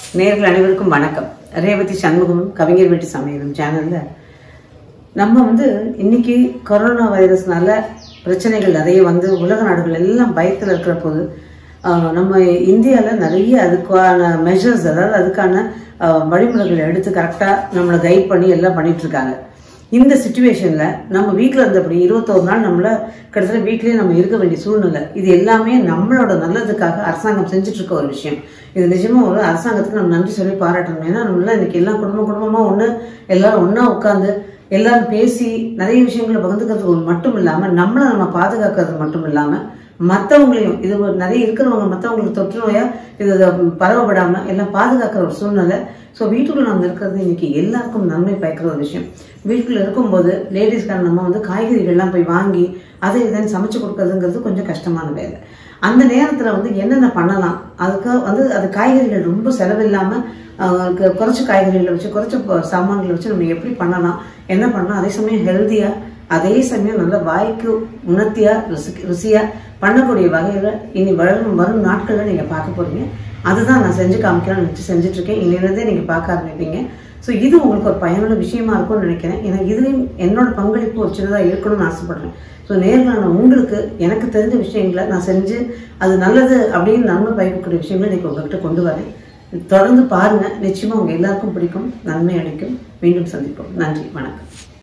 நேர்கள் அனைவருக்கும் வணக்கம் ரேவதி சண்முகமும் கவிஞர் வீட்டு சமையலும் சேனல்ல நம்ம வந்து இன்னைக்கு கொரோனா வைரஸ்னால பிரச்சனைகள் நிறைய வந்து உலக நாடுகள் எல்லாம் பயத்தில் இருக்கிற போது ஆஹ், நம்ம இந்தியாவில் நிறைய அதுக்கான மெஷர்ஸ் அதாவது அதுக்கான ஆஹ், வழிமுறைகளை எடுத்து கரெக்டாக நம்மளை கைட் பண்ணி எல்லாம் பண்ணிட்டு இருக்காங்க இந்த சுச்சுவேஷன்ல நம்ம வீட்டில் இருந்தபடி இருபத்தோரு நாள் நம்மள கிட்டத்தட்ட வீட்லயே நம்ம இருக்க வேண்டிய சூழ்நிலை இது எல்லாமே நம்மளோட நல்லதுக்காக அரசாங்கம் செஞ்சுட்டு இருக்க ஒரு விஷயம் இது நிஜமா ஒரு அரசாங்கத்துக்கு நம்ம நன்றி சொல்லி பாராட்டணும் ஏன்னா நம்மள இன்னைக்கு எல்லாம் குடும்பம் குடும்பமா ஒண்ணு எல்லாரும் ஒண்ணா உட்காந்து எல்லாரும் பேசி நிறைய விஷயங்களை பகிர்ந்துக்கிறது மட்டும் இல்லாம நம்மளை நம்ம பாதுகாக்கிறது மட்டும் இல்லாம மற்றவங்களையும் இது ஒரு நிறைய இருக்கிறவங்க மற்றவங்களுக்கு தொற்று நோயா இது பரவப்படாம எல்லாம் பாதுகாக்கிற ஒரு சூழ்நிலை ஸோ வீட்டுக்குள்ள நம்ம இருக்கிறது இன்னைக்கு எல்லாருக்கும் நன்மை பயக்கிற ஒரு விஷயம் வீட்டுக்குள்ள இருக்கும்போது லேடிஸ்க்கான நம்ம வந்து காய்கறிகள்லாம் போய் வாங்கி அதை இதன்னு சமைச்சு கொடுக்கறதுங்கிறது கொஞ்சம் கஷ்டமான வேலை அந்த நேரத்துல வந்து என்னென்ன பண்ணலாம் அதுக்கு வந்து அது காய்கறிகள் ரொம்ப செலவில்லாம ஆஹ், கு- குறைச்ச காய்கறிகளை வச்சு குறைச்ச ப- சாமான்களை வச்சு நம்ம எப்படி பண்ணலாம் என்ன பண்ணலாம் அதே சமயம் ஹெல்த்தியா அதே சமயம் நல்ல வாய்க்கு உணர்த்தியா ருசி ருசியா பண்ணக்கூடிய வகையில இனி வரும் வரும் நாட்கள்ல நீங்க பார்க்க போறீங்க அதுதான் நான் செஞ்சு காமிக்கலாம்னு நினைச்சு செஞ்சுட்டு இருக்கேன் இன்னிலிருந்தே நீங்க பார்க்க ஆரம்பிப்பீங்க ஸோ இது உங்களுக்கு ஒரு பயனுள்ள விஷயமா இருக்கும்னு நினைக்கிறேன் ஏன்னா இதுலயும் என்னோட பங்களிப்பு ஒரு சின்னதாக இருக்கணும்னு ஆசைப்படுறேன் ஸோ நேரில் உங்களுக்கு எனக்கு தெரிஞ்ச விஷயங்களை நான் செஞ்சு அது நல்லது அப்படின்னு நன்மை பயக்கக்கூடிய விஷயங்களை இன்னைக்கு உங்ககிட்ட கொண்டு வரேன் தொடர்ந்து பாருங்க நிச்சயமா உங்க எல்லாருக்கும் பிடிக்கும் நன்மை அளிக்கும் மீண்டும் சந்திப்போம் நன்றி வணக்கம்